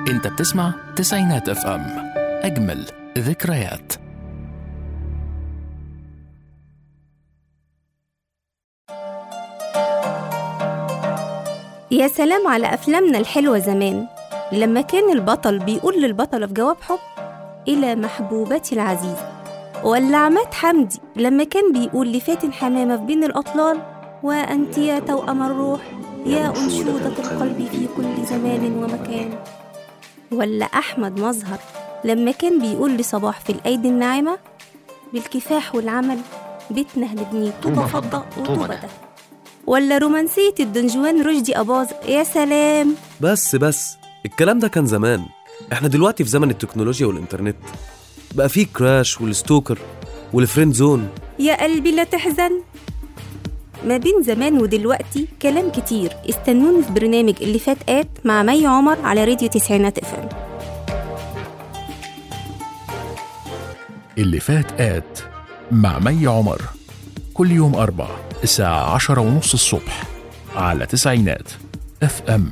انت بتسمع تسعينات اف ام اجمل ذكريات يا سلام على أفلامنا الحلوة زمان لما كان البطل بيقول للبطلة في جواب حب إلى محبوبتي العزيزة ولا عماد حمدي لما كان بيقول لفاتن حمامة في بين الأطلال وأنت يا توأم الروح يا أنشودة القلب في كل زمان ومكان ولا أحمد مظهر لما كان بيقول لصباح في الأيدي الناعمة بالكفاح والعمل بيتنا هنبنيه طوبة فضة وطوبة ده ولا رومانسية الدنجوان رشدي أباظة يا سلام بس بس الكلام ده كان زمان احنا دلوقتي في زمن التكنولوجيا والإنترنت بقى فيه كراش والستوكر والفريند زون يا قلبي لا تحزن ما بين زمان ودلوقتي كلام كتير استنوني في برنامج اللي فات آت مع مي عمر على راديو تسعينات اف ام اللي فات آت مع مي عمر كل يوم أربع الساعة عشرة ونص الصبح على تسعينات اف ام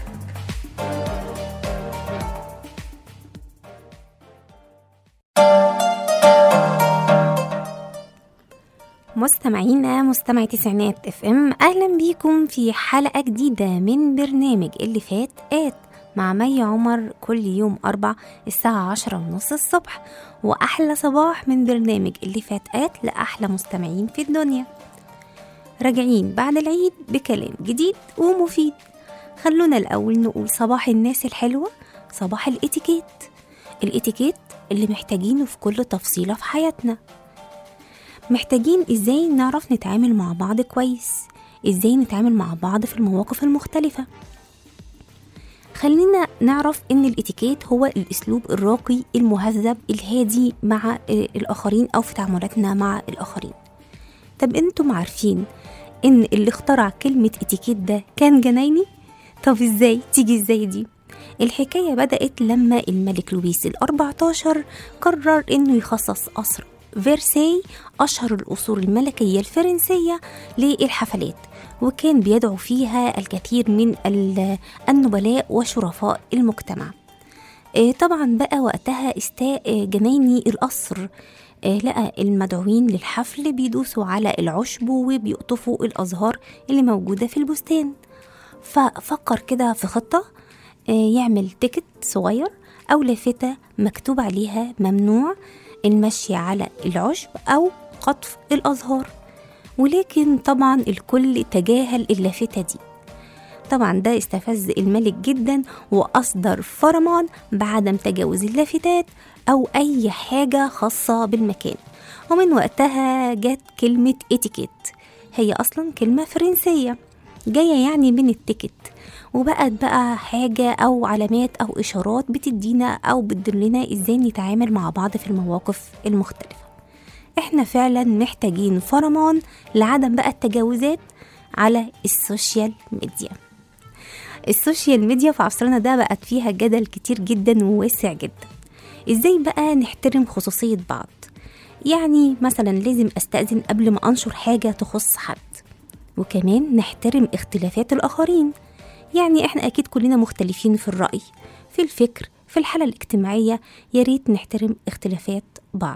مستمعينا مستمعي تسعينات اف ام اهلا بيكم في حلقه جديده من برنامج اللي فات ات مع مي عمر كل يوم أربع الساعة عشرة ونص الصبح وأحلى صباح من برنامج اللي فات آت لأحلى مستمعين في الدنيا راجعين بعد العيد بكلام جديد ومفيد خلونا الأول نقول صباح الناس الحلوة صباح الاتيكيت الاتيكيت اللي محتاجينه في كل تفصيلة في حياتنا محتاجين ازاي نعرف نتعامل مع بعض كويس ازاي نتعامل مع بعض في المواقف المختلفة خلينا نعرف ان الاتيكيت هو الاسلوب الراقي المهذب الهادي مع آه، الاخرين او في تعاملاتنا مع الاخرين طب انتم عارفين ان اللي اخترع كلمة اتيكيت ده كان جنايني طب ازاي تيجي ازاي دي الحكاية بدأت لما الملك لويس الأربعتاشر قرر إنه يخصص قصر فيرساي أشهر القصور الملكية الفرنسية للحفلات وكان بيدعو فيها الكثير من ال- النبلاء وشرفاء المجتمع آه، طبعا بقى وقتها استاء آه، جنايني القصر آه، لقى المدعوين للحفل بيدوسوا على العشب وبيقطفوا الأزهار اللي موجودة في البستان ففكر كده في خطة آه، يعمل تيكت صغير أو لافتة مكتوب عليها ممنوع المشي على العشب أو قطف الأزهار ولكن طبعا الكل تجاهل اللافتة دي طبعا ده استفز الملك جدا وأصدر فرمان بعدم تجاوز اللافتات أو أي حاجة خاصة بالمكان ومن وقتها جت كلمة اتيكيت هي أصلا كلمة فرنسية جاية يعني من التيكت وبقت بقى حاجة أو علامات أو إشارات بتدينا أو بتدلنا إزاي نتعامل مع بعض في المواقف المختلفة احنا فعلا محتاجين فرمان لعدم بقى التجاوزات على السوشيال ميديا السوشيال ميديا في عصرنا ده بقت فيها جدل كتير جدا وواسع جدا ازاي بقى نحترم خصوصية بعض يعني مثلا لازم استأذن قبل ما انشر حاجة تخص حد وكمان نحترم اختلافات الآخرين يعني احنا أكيد كلنا مختلفين في الرأي في الفكر في الحالة الاجتماعية يا ريت نحترم اختلافات بعض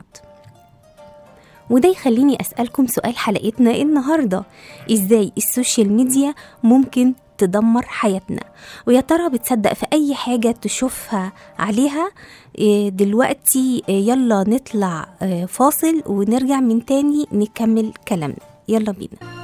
وده يخليني أسألكم سؤال حلقتنا النهاردة إزاي السوشيال ميديا ممكن تدمر حياتنا ويا ترى بتصدق في أي حاجة تشوفها عليها إيه دلوقتي إيه يلا نطلع إيه فاصل ونرجع من تاني نكمل كلامنا يلا بينا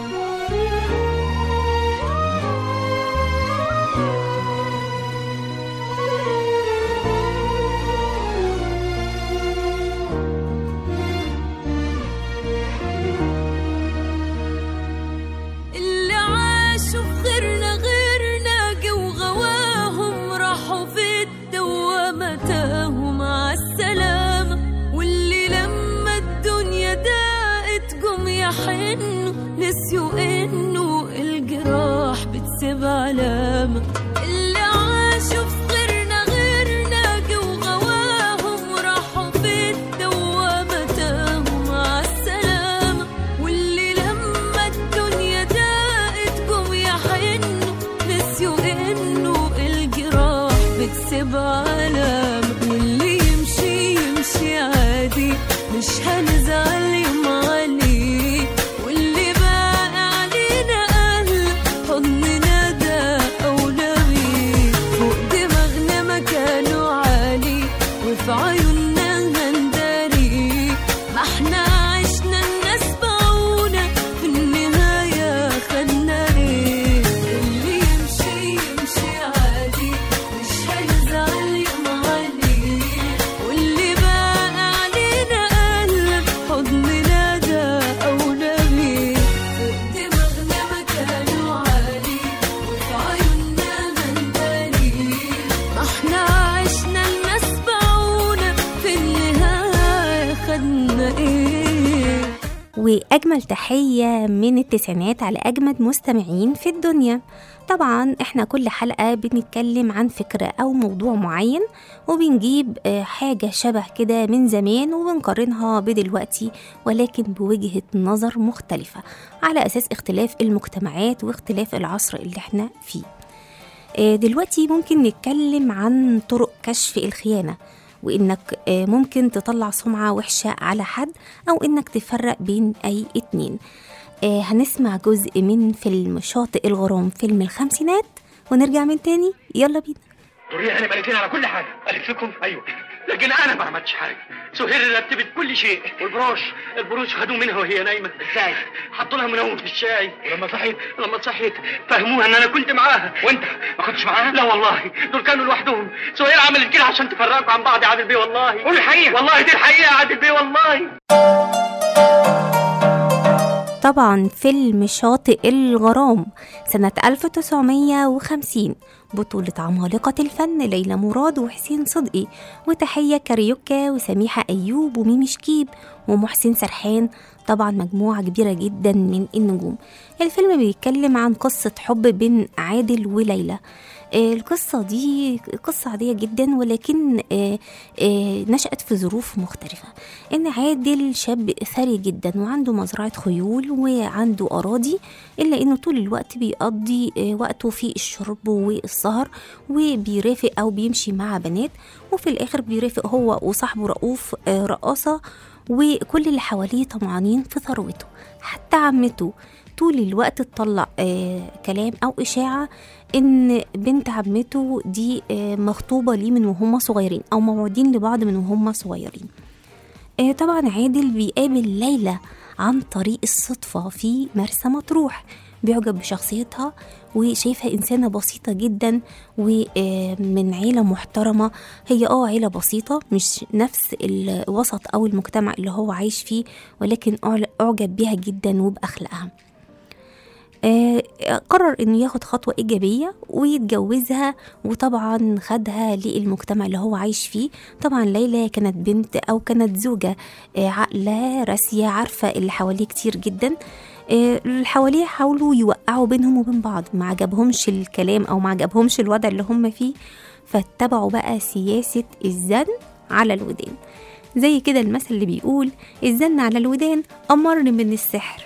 اللي عاشوا في غيرنا غيرنا جو غواهم راحوا في الدوامة تاهوا مع السلامة واللي لما الدنيا ضاقت جم يحنوا نسيوا انه الجراح بتسيب علامة اللي عاشوا في غيرنا غيرنا جو غواهم راحوا في الدوامة تاهوا مع السلامة واللي لما الدنيا ضاقت جم يحنوا نسيوا انه الجراح تكسب علامة واللي يمشي يمشي عادي مش هنزعل يوم عليه واللي باقي علينا أهل حضننا ده أولى بيه فوق دماغنا مكانه عالي وفي عيوننا هنداري ما احنا عشنا الناس باعونا في النهاية خدنا ايه اللي يمشي يمشي عادي مش هنزعل يوم عليه واللي باقي علينا قلب حضننا ده أولى بيه فوق دماغنا مكانه عالي وفي عيوننا هنداري ما احنا عشنا الناس باعونا في النهاية خدنا ايه وأجمل تحية من التسعينات على أجمد مستمعين في الدنيا طبعا احنا كل حلقة بنتكلم عن فكرة أو موضوع معين وبنجيب آه، حاجة شبه كده من زمان وبنقارنها بدلوقتي ولكن بوجهة نظر مختلفة على أساس اختلاف المجتمعات واختلاف العصر اللي احنا فيه آه، دلوقتي ممكن نتكلم عن طرق كشف الخيانة وإنك آه، ممكن تطلع سمعة وحشة على حد أو إنك تفرق بين أي اتنين آه، هنسمع جزء من فيلم شاطئ الغرام فيلم الخمسينات ونرجع من تاني يلا بينا دوريها انا بقيتين على كل حاجه قالت لكم ايوه لكن انا ما عملتش حاجه سهير رتبت كل شيء والبروش البروش خدوه منها وهي نايمه ازاي حطوا لها منوم في الشاي ولما صحيت لما صحيت فهموها ان انا كنت معاها وانت ما كنتش معاها لا والله دول كانوا لوحدهم سهير عملت كده عشان تفرقوا عن بعض يا عادل بيه والله قول الحقيقه والله دي الحقيقه يا عادل بيه والله طبعا فيلم شاطئ الغرام سنة 1950 بطولة عمالقة الفن ليلى مراد وحسين صدقي وتحية كاريوكا وسميحة أيوب وميمي شكيب ومحسن سرحان طبعا مجموعة كبيرة جدا من النجوم الفيلم بيتكلم عن قصة حب بين عادل وليلى آه، القصة دي قصة عادية جدا ولكن آه، آه، نشأت في ظروف مختلفة إن عادل شاب ثري جدا وعنده مزرعة خيول وعنده أراضي إلا إنه طول الوقت بيقضي آه، وقته في الشرب والسهر وبيرافق أو بيمشي مع بنات وفي الآخر بيرافق هو وصاحبه رؤوف آه، رقاصة وكل اللي حواليه طمعانين في ثروته حتى عمته طول الوقت تطلع آه كلام او اشاعه ان بنت عمته دي آه مخطوبه ليه من وهم صغيرين او موعودين لبعض من وهم صغيرين آه طبعا عادل بيقابل ليلى عن طريق الصدفة في مرسى مطروح بيعجب بشخصيتها وشايفها إنسانة بسيطة جدا ومن عيلة محترمة هي اه عيلة بسيطة مش نفس الوسط أو المجتمع اللي هو عايش فيه ولكن أعل- أعجب بيها جدا وبأخلاقها آه، قرر انه ياخد خطوه ايجابيه ويتجوزها وطبعا خدها للمجتمع اللي هو عايش فيه طبعا ليلى كانت بنت او كانت زوجه آه، عاقله راسيه عارفه اللي حواليه كتير جدا آه، اللي حواليه حاولوا يوقعوا بينهم وبين بعض ما عجبهمش الكلام او ما عجبهمش الوضع اللي هم فيه فاتبعوا بقى سياسه الزن على الودان زي كده المثل اللي بيقول الزن على الودان امر من السحر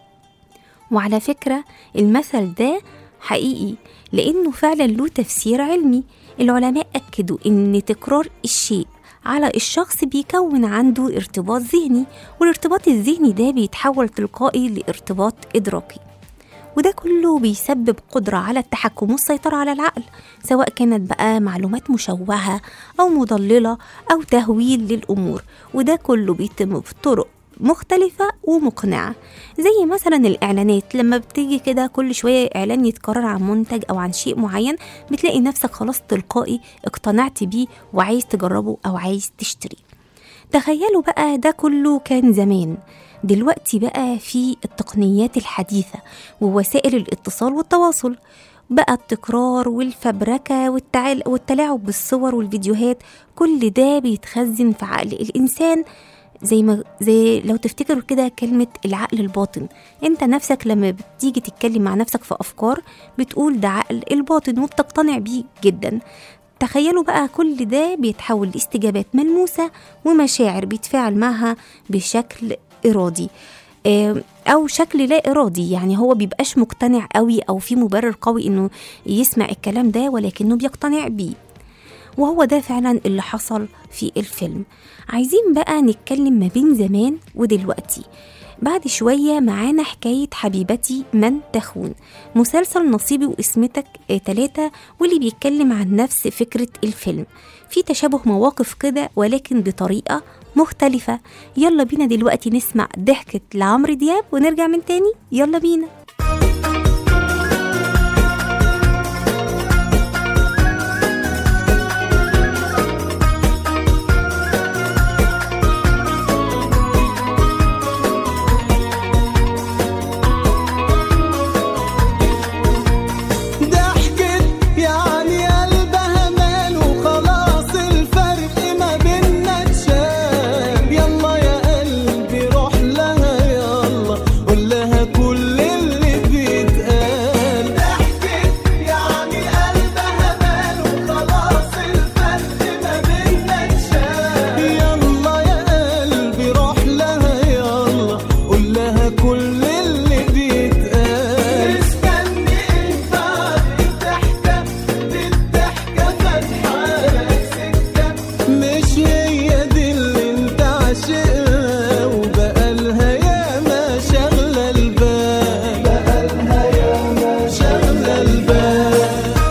وعلى فكرة المثل ده حقيقي لأنه فعلا له تفسير علمي العلماء أكدوا إن تكرار الشيء على الشخص بيكون عنده ارتباط ذهني والارتباط الذهني ده بيتحول تلقائي لارتباط إدراكي وده كله بيسبب قدرة على التحكم والسيطرة على العقل سواء كانت بقى معلومات مشوهة أو مضللة أو تهويل للأمور وده كله بيتم بطرق مختلفة ومقنعة زي مثلا الإعلانات لما بتيجي كده كل شوية إعلان يتكرر عن منتج أو عن شيء معين بتلاقي نفسك خلاص تلقائي اقتنعت بيه وعايز تجربه أو عايز تشتريه تخيلوا بقى ده كله كان زمان دلوقتي بقى في التقنيات الحديثة ووسائل الاتصال والتواصل بقى التكرار والفبركة والتعال والتلاعب بالصور والفيديوهات كل ده بيتخزن في عقل الإنسان زي ما زي لو تفتكروا كده كلمة العقل الباطن انت نفسك لما بتيجي تتكلم مع نفسك في أفكار بتقول ده عقل الباطن وبتقتنع بيه جدا تخيلوا بقى كل ده بيتحول لاستجابات ملموسة ومشاعر بيتفاعل معها بشكل إرادي آم، أو شكل لا إرادي يعني هو بيبقاش مقتنع قوي أو في مبرر قوي إنه يسمع الكلام ده ولكنه بيقتنع بيه وهو ده فعلا اللي حصل في الفيلم عايزين بقى نتكلم ما بين زمان ودلوقتي بعد شوية معانا حكاية حبيبتي من تخون مسلسل نصيبي واسمتك آه، تلاتة واللي بيتكلم عن نفس فكرة الفيلم في تشابه مواقف كده ولكن بطريقة مختلفة يلا بينا دلوقتي نسمع ضحكة لعمرو دياب ونرجع من تاني يلا بينا ضحكت يعني قلبها مال وخلاص الفرق ما بينا اتشال يلا يا قلبي روح لها يلا قول لها كل اللي بيتقال ضحكت يعني قلبها مال وخلاص الفرق ما بينا اتشال يلا يا قلبي روح لها يلا قول لها كل اللي بيتقال استني بعد الضحكة دي الضحكة فاتحة لك سكة مش هي دي اللي انت عاشقها وبقالها ياما شغلة البال بقالها ياما شغلة البال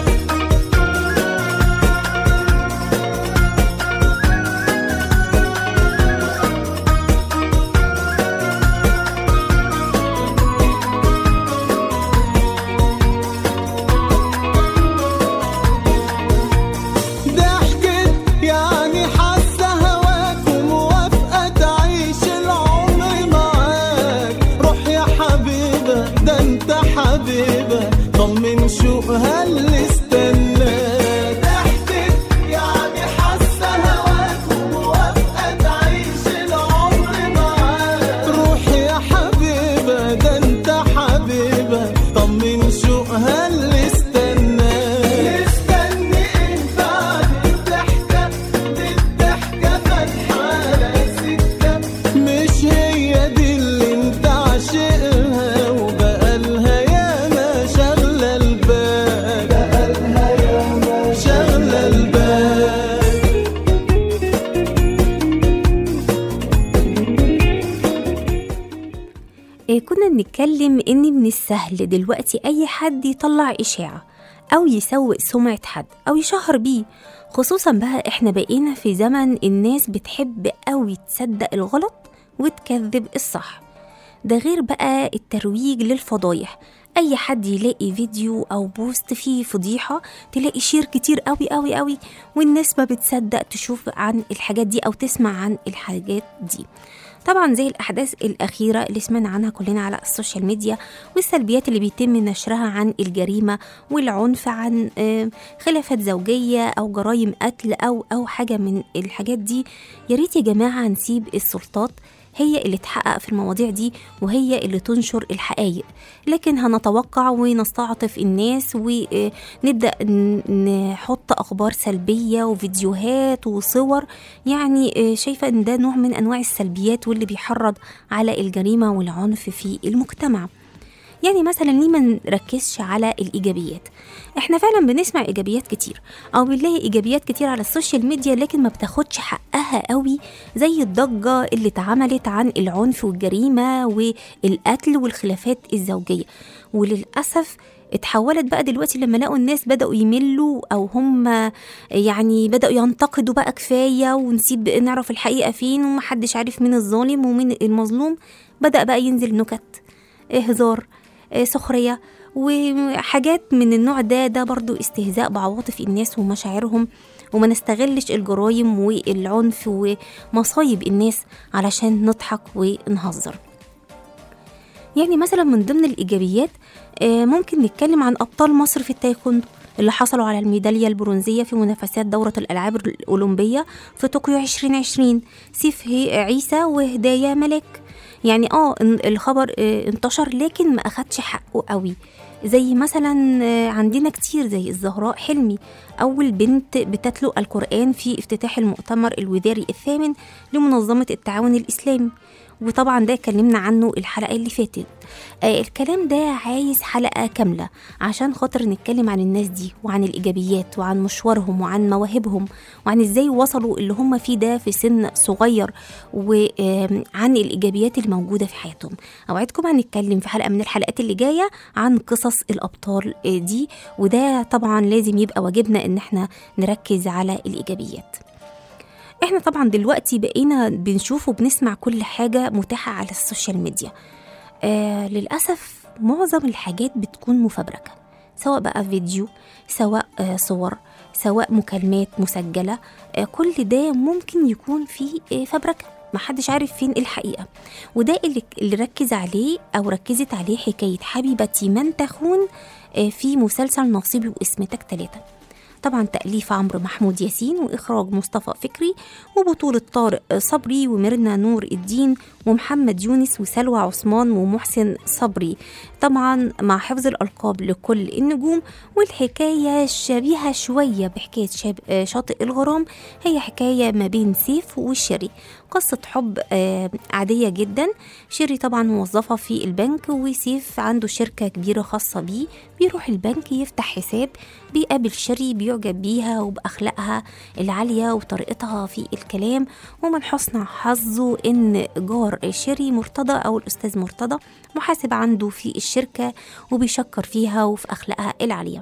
ضحكت يعني حاسة هواك وموافقة تعيش العمر معاك روح يا حبيبة ده انت حبيبة طمن شوقها اللي استناك ضحكت يعني حاسة هواك وموافقة تعيش العمر معاك روح يا حبيبة ده انت حبيبة طمن شوقها اللي استناك استني بعد الضحكة دي الضحكة فاتحة لك سكة مش هي دي اللي انت عاشقها وبقالها ياما شغلة البال بقالها ياما شغلة البال آه، كنا بنتكلم ان من السهل دلوقتي اي حد يطلع اشاعه او يسوق سمعه حد او يشهر بيه خصوصا بقى احنا بقينا في زمن الناس بتحب قوي تصدق الغلط وتكذب الصح ده غير بقى الترويج للفضايح اي حد يلاقي فيديو او بوست فيه فضيحه تلاقي شير كتير قوي قوي قوي والناس ما بتصدق تشوف عن الحاجات دي او تسمع عن الحاجات دي طبعا زي الأحداث الأخيرة اللي سمعنا عنها كلنا على السوشيال ميديا والسلبيات اللي بيتم نشرها عن الجريمة والعنف عن آه، خلافات زوجية أو جرائم قتل أو أو حاجة من الحاجات دي يا ريت يا جماعة نسيب السلطات هي اللي تحقق في المواضيع دي وهي اللي تنشر الحقائق لكن هنتوقع ونستعطف الناس ونبدأ نحط أخبار سلبية وفيديوهات وصور يعني آه، شايفة إن ده نوع من أنواع السلبيات واللي بيحرض على الجريمة والعنف في المجتمع يعني مثلا ليه ما نركزش على الايجابيات احنا فعلا بنسمع ايجابيات كتير او بنلاقي ايجابيات كتير على السوشيال ميديا لكن ما بتاخدش حقها قوي زي الضجه اللي اتعملت عن العنف والجريمه والقتل والخلافات الزوجيه وللاسف اتحولت بقى دلوقتي لما لقوا الناس بدأوا يملوا أو هم يعني بدأوا ينتقدوا بقى كفاية ونسيب نعرف الحقيقة فين ومحدش عارف مين الظالم ومين المظلوم بدأ بقى ينزل نكت هزار آه، سخرية وحاجات من النوع ده ده برضو استهزاء بعواطف الناس ومشاعرهم وما نستغلش الجرايم والعنف ومصايب الناس علشان نضحك ونهزر يعني مثلا من ضمن الإيجابيات آه، ممكن نتكلم عن أبطال مصر في التايكوندو اللي حصلوا على الميدالية البرونزية في منافسات دورة الألعاب الأولمبية في طوكيو 2020 سيف هي- عيسى وهدايا ملاك يعني اه إن- الخبر آه، انتشر لكن ما أخدش حقه قوي زي مثلا آه، عندنا كتير زي الزهراء حلمي أول بنت بتتلو القرآن في افتتاح المؤتمر الوزاري الثامن لمنظمة التعاون الإسلامي وطبعا ده اتكلمنا عنه الحلقة اللي فاتت آه الكلام ده عايز حلقة كاملة عشان خاطر نتكلم عن الناس دي وعن الإيجابيات وعن مشوارهم وعن مواهبهم وعن إزاي وصلوا اللي هم فيه ده في سن صغير وعن الإيجابيات الموجودة في حياتهم أوعدكم هنتكلم في حلقة من الحلقات اللي جاية عن قصص الأبطال آه، دي وده طبعا لازم يبقى واجبنا إن احنا نركز على الإيجابيات احنا طبعا دلوقتي بقينا بنشوف وبنسمع كل حاجة متاحة على السوشيال ميديا آه للأسف معظم الحاجات بتكون مفبركة سواء بقى فيديو سواء آه صور سواء مكالمات مسجلة آه كل ده ممكن يكون فيه آه فبركة محدش عارف فين الحقيقة وده اللي, اللي ركز عليه أو ركزت عليه حكاية حبيبتي من تخون آه في مسلسل نصيبي واسمتك تلاتة طبعا تأليف عمرو محمود ياسين وإخراج مصطفى فكري وبطولة طارق صبري وميرنا نور الدين ومحمد يونس وسلوى عثمان ومحسن صبري طبعا مع حفظ الألقاب لكل النجوم والحكاية شبيهة شوية بحكاية شاب آه، شاطئ الغرام هي حكاية ما بين سيف والشري قصة حب آه، عادية جدا شيري طبعا موظفة في البنك وسيف عنده شركة كبيرة خاصة بيه بيروح البنك يفتح حساب بيقابل شيري بيعجب بيها وبأخلاقها العالية وطريقتها في الكلام ومن حسن حظه إن جار شيري مرتضى أو الأستاذ مرتضى محاسب عنده في الشركة وبيشكر فيها وفي أخلاقها العالية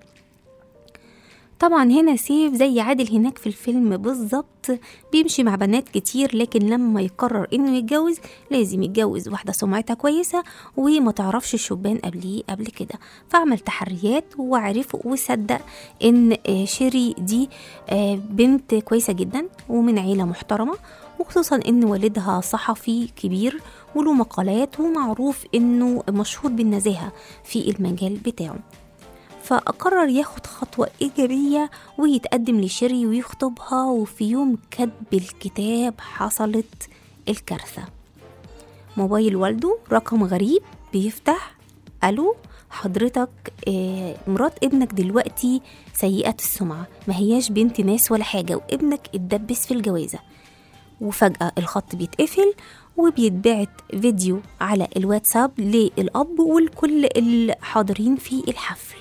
طبعا هنا سيف زي عادل هناك في الفيلم بالظبط بيمشي مع بنات كتير لكن لما يقرر انه يتجوز لازم يتجوز واحده سمعتها كويسه وما تعرفش الشبان قبليه قبل كده فعمل تحريات وعرف وصدق ان آه، شيري دي آه، بنت كويسه جدا ومن عيله محترمه وخصوصا ان والدها صحفي كبير وله مقالات ومعروف انه مشهور بالنزاهه في المجال بتاعه فقرر ياخد خطوة إيجابية ويتقدم لشيري ويخطبها وفي يوم كتب الكتاب حصلت الكارثة موبايل والده رقم غريب بيفتح ألو حضرتك آه، مرات ابنك دلوقتي سيئة السمعة ما هياش بنت ناس ولا حاجة وابنك اتدبس في الجوازة وفجأة الخط بيتقفل وبيتبعت فيديو على الواتساب للأب ولكل الحاضرين في الحفل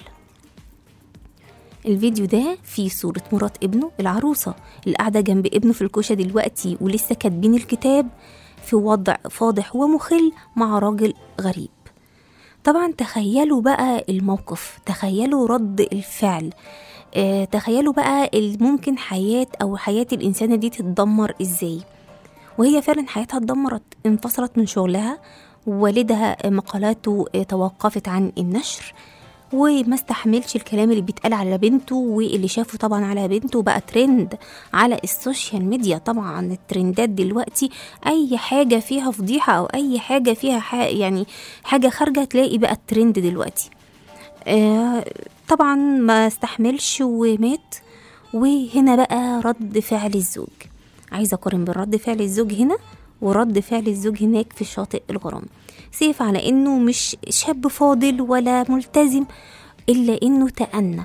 الفيديو ده فيه صورة مرات ابنه العروسة اللي قاعدة جنب ابنه في الكوشة دلوقتي ولسه كاتبين الكتاب في وضع فاضح ومخل مع راجل غريب طبعا تخيلوا بقى الموقف تخيلوا رد الفعل آه تخيلوا بقى ال- ممكن حياة أو حياة الإنسانة دي تتدمر إزاي وهي فعلا حياتها اتدمرت انفصلت من شغلها والدها مقالاته آه، توقفت عن النشر وما استحملش الكلام اللي بيتقال على بنته واللي شافه طبعا على بنته بقى ترند على السوشيال ميديا طبعا الترندات دلوقتي اي حاجه فيها فضيحه او اي حاجه فيها ح... يعني حاجه خارجه تلاقي بقى الترند دلوقتي آه طبعا ما استحملش ومات وهنا بقى رد فعل الزوج عايزه اقارن بين رد فعل الزوج هنا ورد فعل الزوج هناك في شاطئ الغرام سيف على انه مش شاب فاضل ولا ملتزم الا انه تأنى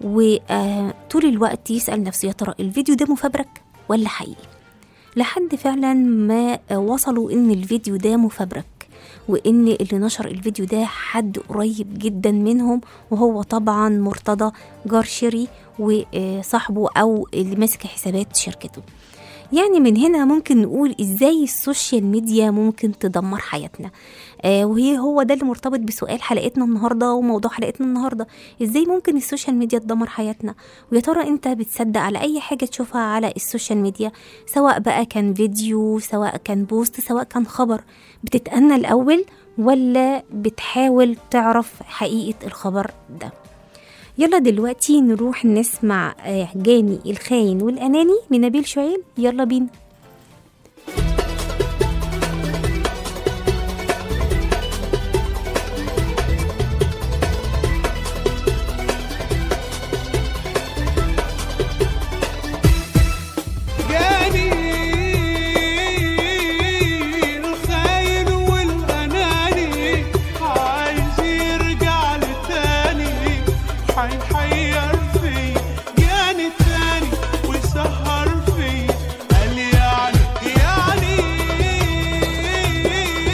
وطول الوقت يسأل نفسه يا ترى الفيديو ده مفبرك ولا حقيقي لحد فعلا ما وصلوا ان الفيديو ده مفبرك وان اللي نشر الفيديو ده حد قريب جدا منهم وهو طبعا مرتضى جار شيري وصاحبه او اللي ماسك حسابات شركته يعني من هنا ممكن نقول ازاي السوشيال ميديا ممكن تدمر حياتنا آه وهي هو ده اللي مرتبط بسؤال حلقتنا النهارده وموضوع حلقتنا النهارده ازاي ممكن السوشيال ميديا تدمر حياتنا ويا ترى انت بتصدق على اي حاجه تشوفها على السوشيال ميديا سواء بقى كان فيديو سواء كان بوست سواء كان خبر بتتأنى الاول ولا بتحاول تعرف حقيقه الخبر ده يلا دلوقتي نروح نسمع آه، جاني الخاين والأناني لنبيل شعيب يلا بينا جاني الخاين والأناني عايز يرجع لتاني حيحير في جاني تاني ويسهر في قال يعني يعني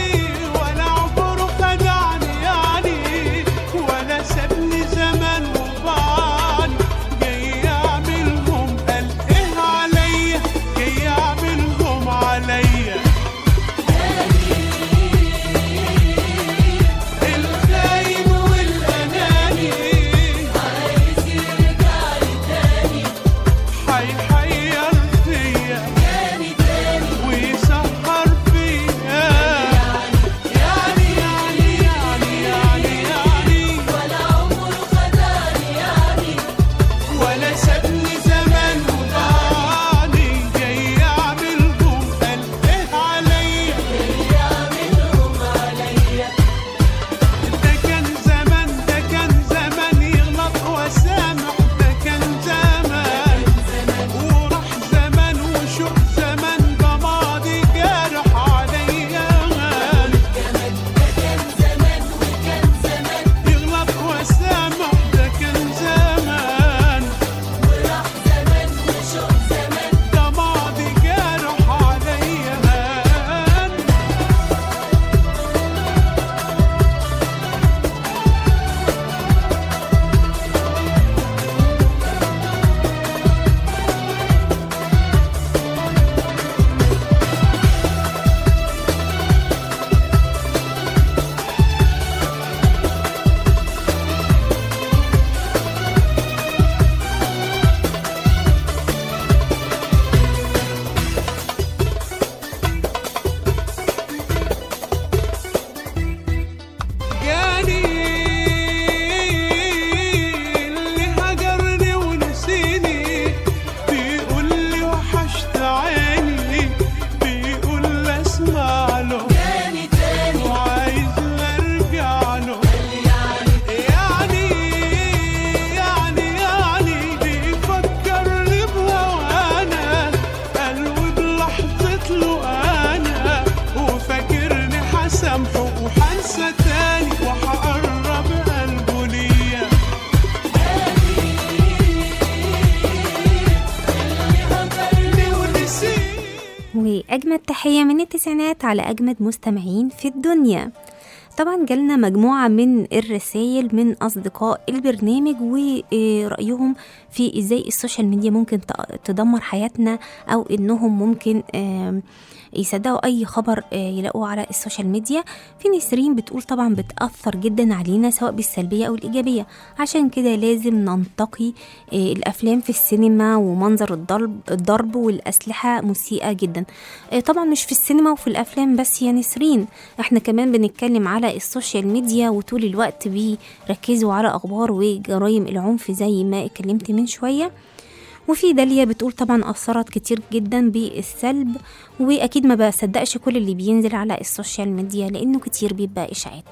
أجمد تحية من التسعينات على أجمد مستمعين في الدنيا طبعا جالنا مجموعة من الرسائل من أصدقاء البرنامج ورأيهم في إزاي السوشيال ميديا ممكن ت- تدمر حياتنا أو إنهم ممكن آم، يصدقوا أي خبر آه، يلاقوه على السوشيال ميديا في نسرين بتقول طبعا بتأثر جدا علينا سواء بالسلبية أو الإيجابية عشان كده لازم ننتقي آه، الأفلام في السينما ومنظر الضرب الضرب والأسلحة مسيئة جدا آه، طبعا مش في السينما وفي الأفلام بس يا نسرين احنا كمان بنتكلم على السوشيال ميديا وطول الوقت بيركزوا على أخبار وجرائم العنف زي ما اتكلمت من شوية وفي داليا بتقول طبعا أثرت كتير جدا بالسلب وأكيد ما بصدقش كل اللي بينزل على السوشيال ميديا لأنه كتير بيبقى إشاعات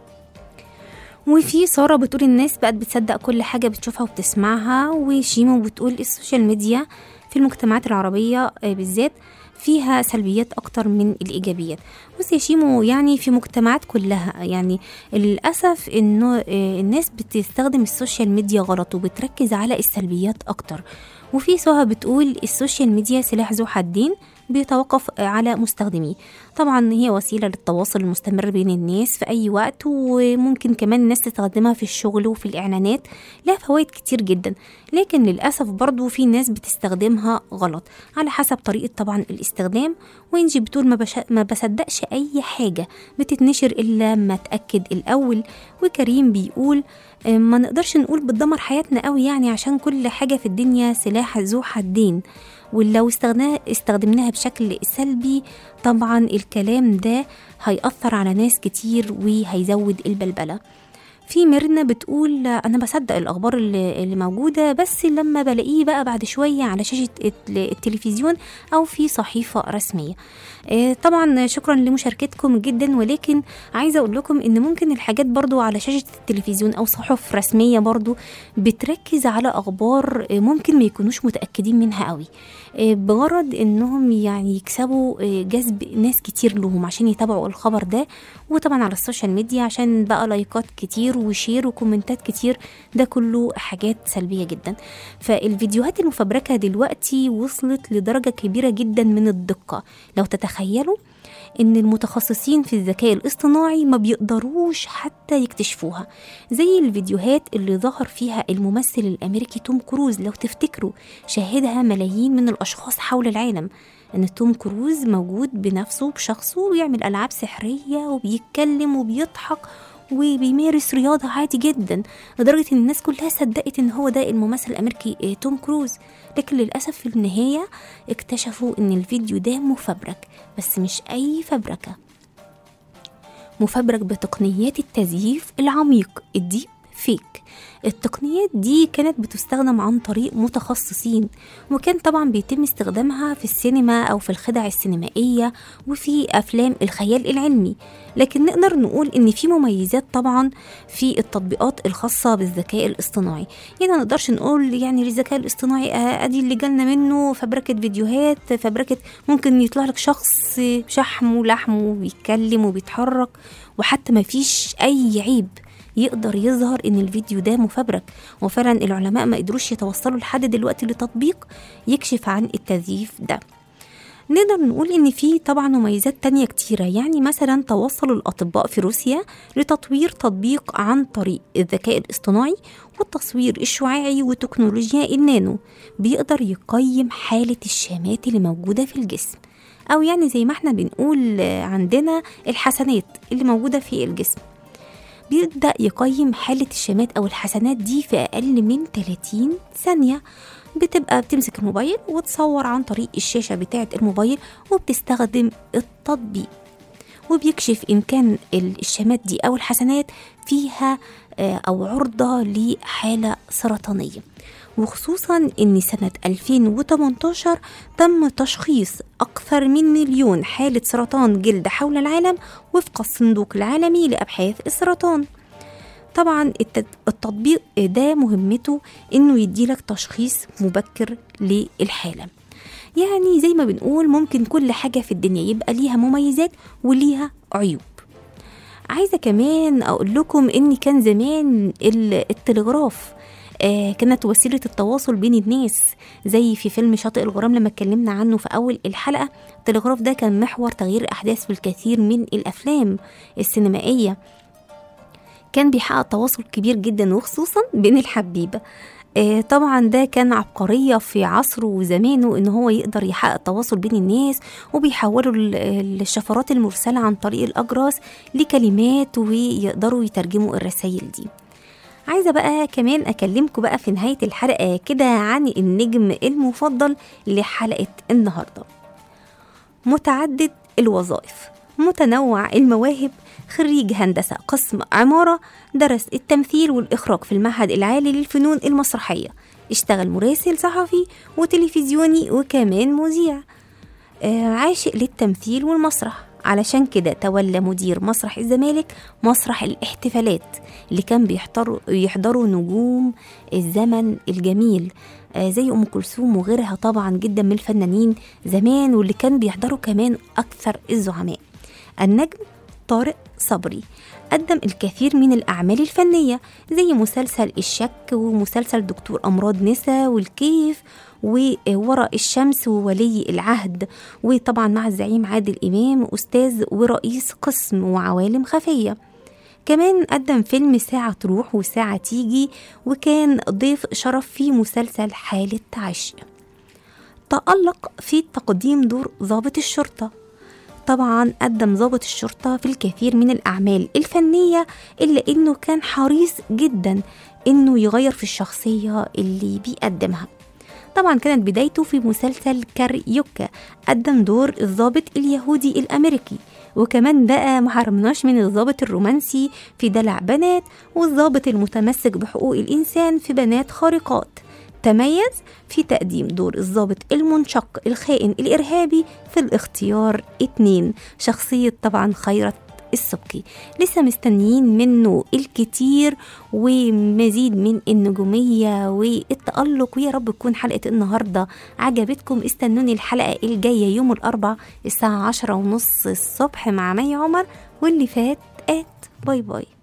وفي سارة بتقول الناس بقت بتصدق كل حاجة بتشوفها وبتسمعها وشيمو بتقول السوشيال ميديا في المجتمعات العربية آه، بالذات فيها سلبيات أكتر من الإيجابيات بصي يا شيمو يعني في مجتمعات كلها يعني للأسف إنه آه، الناس بتستخدم السوشيال ميديا غلط وبتركز على السلبيات أكتر وفي سهى بتقول السوشيال ميديا سلاح ذو حدين بيتوقف على مستخدميه طبعا هي وسيلة للتواصل المستمر بين الناس في أي وقت وممكن كمان الناس تستخدمها في الشغل وفي الإعلانات لها فوائد كتير جدا لكن للأسف برضو في ناس بتستخدمها غلط على حسب طريقة طبعا الاستخدام وإنجي بتقول ما, بش... ما بصدقش أي حاجة بتتنشر إلا ما أتأكد الأول وكريم بيقول آه، ما نقدرش نقول بتدمر حياتنا قوي يعني عشان كل حاجة في الدنيا سلاح ذو حدين ولو استخدمناها استخدمناها بشكل سلبي طبعا الكلام ده هيأثر على ناس كتير وهيزود البلبلة في ميرنا بتقول انا بصدق الاخبار اللي, اللي موجوده بس لما بلاقيه بقى بعد شويه على شاشه الت- التلفزيون او في صحيفه رسميه آه، طبعا شكرا لمشاركتكم جدا ولكن عايزه اقول لكم ان ممكن الحاجات برضو على شاشه التلفزيون او صحف رسميه برضو بتركز على اخبار آه، ممكن ما يكونوش متاكدين منها قوي آه، بغرض انهم يعني يكسبوا آه، جذب ناس كتير لهم عشان يتابعوا الخبر ده وطبعا على السوشيال ميديا عشان بقى لايكات كتير وشير وكومنتات كتير ده كله حاجات سلبية جدا فالفيديوهات المفبركة دلوقتي وصلت لدرجة كبيرة جدا من الدقة لو تتخيلوا ان المتخصصين في الذكاء الاصطناعي ما بيقدروش حتى يكتشفوها زي الفيديوهات اللي ظهر فيها الممثل الامريكي توم كروز لو تفتكروا شاهدها ملايين من الاشخاص حول العالم ان توم كروز موجود بنفسه بشخصه وبيعمل العاب سحريه وبيتكلم وبيضحك وبيمارس رياضة عادي جدا لدرجة ان الناس كلها صدقت ان هو ده الممثل الامريكي آه، توم كروز لكن للأسف في النهاية اكتشفوا ان الفيديو ده مفبرك بس مش اي فبركة مفبرك بتقنيات التزييف العميق الديب فيك التقنيات دي كانت بتستخدم عن طريق متخصصين وكان طبعا بيتم استخدامها في السينما او في الخدع السينمائيه وفي افلام الخيال العلمي لكن نقدر نقول ان في مميزات طبعا في التطبيقات الخاصه بالذكاء الاصطناعي يعني ما نقدرش نقول يعني الذكاء الاصطناعي آه، ادي اللي جالنا منه فبركه فيديوهات فبركه ممكن يطلع لك شخص شحم ولحم وبيتكلم وبيتحرك وحتى ما فيش اي عيب يقدر يظهر ان الفيديو ده مفبرك وفعلا العلماء ما قدروش يتوصلوا لحد دلوقتي لتطبيق يكشف عن التزييف ده نقدر نقول ان في طبعا مميزات تانية كتيرة يعني مثلا توصل الاطباء في روسيا لتطوير تطبيق عن طريق الذكاء الاصطناعي والتصوير الشعاعي وتكنولوجيا النانو بيقدر يقيم حالة الشامات اللي موجودة في الجسم او يعني زي ما احنا بنقول آه، عندنا الحسنات اللي موجودة في الجسم بيبدأ يقيم حالة الشمات أو الحسنات دي في أقل من 30 ثانية بتبقى بتمسك الموبايل وتصور عن طريق الشاشة بتاعة الموبايل وبتستخدم التطبيق وبيكشف إن كان الشمات دي أو الحسنات فيها آه، أو عرضة لحالة سرطانية وخصوصا ان سنة 2018 تم تشخيص أكثر من مليون حالة سرطان جلد حول العالم وفق الصندوق العالمي لأبحاث السرطان طبعا التد- التطبيق ده مهمته انه يديلك تشخيص مبكر للحالة يعني زي ما بنقول ممكن كل حاجة في الدنيا يبقى ليها مميزات وليها عيوب عايزة كمان أقول لكم إن كان زمان ال- التلغراف آه كانت وسيلة التواصل بين الناس زي في فيلم شاطئ الغرام لما اتكلمنا عنه في أول الحلقة التلغراف ده كان محور تغيير أحداث في الكثير من الأفلام السينمائية كان بيحقق تواصل كبير جدا وخصوصا بين الحبيبة آه، طبعا ده كان عبقرية في عصره وزمانه ان هو يقدر يحقق تواصل بين الناس وبيحولوا ال- الشفرات المرسلة عن طريق الأجراس لكلمات ويقدروا يترجموا الرسائل دي عايزة بقى كمان أكلمكم بقى في نهاية الحلقة كده عن النجم المفضل لحلقة النهاردة متعدد الوظائف متنوع المواهب خريج هندسة قسم عمارة درس التمثيل والإخراج في المعهد العالي للفنون المسرحية اشتغل مراسل صحفي وتلفزيوني وكمان مذيع آه، عاشق للتمثيل والمسرح علشان كده تولى مدير مسرح الزمالك مسرح الاحتفالات اللي كان بيحضروا يحضروا نجوم الزمن الجميل آه، زي ام كلثوم وغيرها طبعا جدا من الفنانين زمان واللي كان بيحضروا كمان اكثر الزعماء النجم طارق صبري قدم الكثير من الأعمال الفنية زي مسلسل الشك ومسلسل دكتور أمراض نسا والكيف ووراء الشمس وولي العهد وطبعا مع الزعيم عادل إمام أستاذ ورئيس قسم وعوالم خفية كمان قدم فيلم ساعة تروح وساعة تيجي وكان ضيف شرف في مسلسل حالة عشق تألق في تقديم دور ضابط الشرطة طبعا قدم ضابط الشرطة في الكثير من الأعمال الفنية إلا إنه كان حريص جدا إنه يغير في الشخصية اللي بيقدمها طبعا كانت بدايته في مسلسل كاريوكا قدم دور الضابط اليهودي الأمريكي وكمان بقى محرمناش من الضابط الرومانسي في دلع بنات والضابط المتمسك بحقوق الإنسان في بنات خارقات تميز في تقديم دور الضابط المنشق الخائن الإرهابي في الاختيار اتنين شخصية طبعا خيرت السبكي لسه مستنيين منه الكتير ومزيد من النجومية والتألق ويا رب تكون حلقة النهاردة عجبتكم استنوني الحلقة الجاية يوم الأربع الساعة عشرة ونص الصبح مع مي عمر واللي فات آت باي باي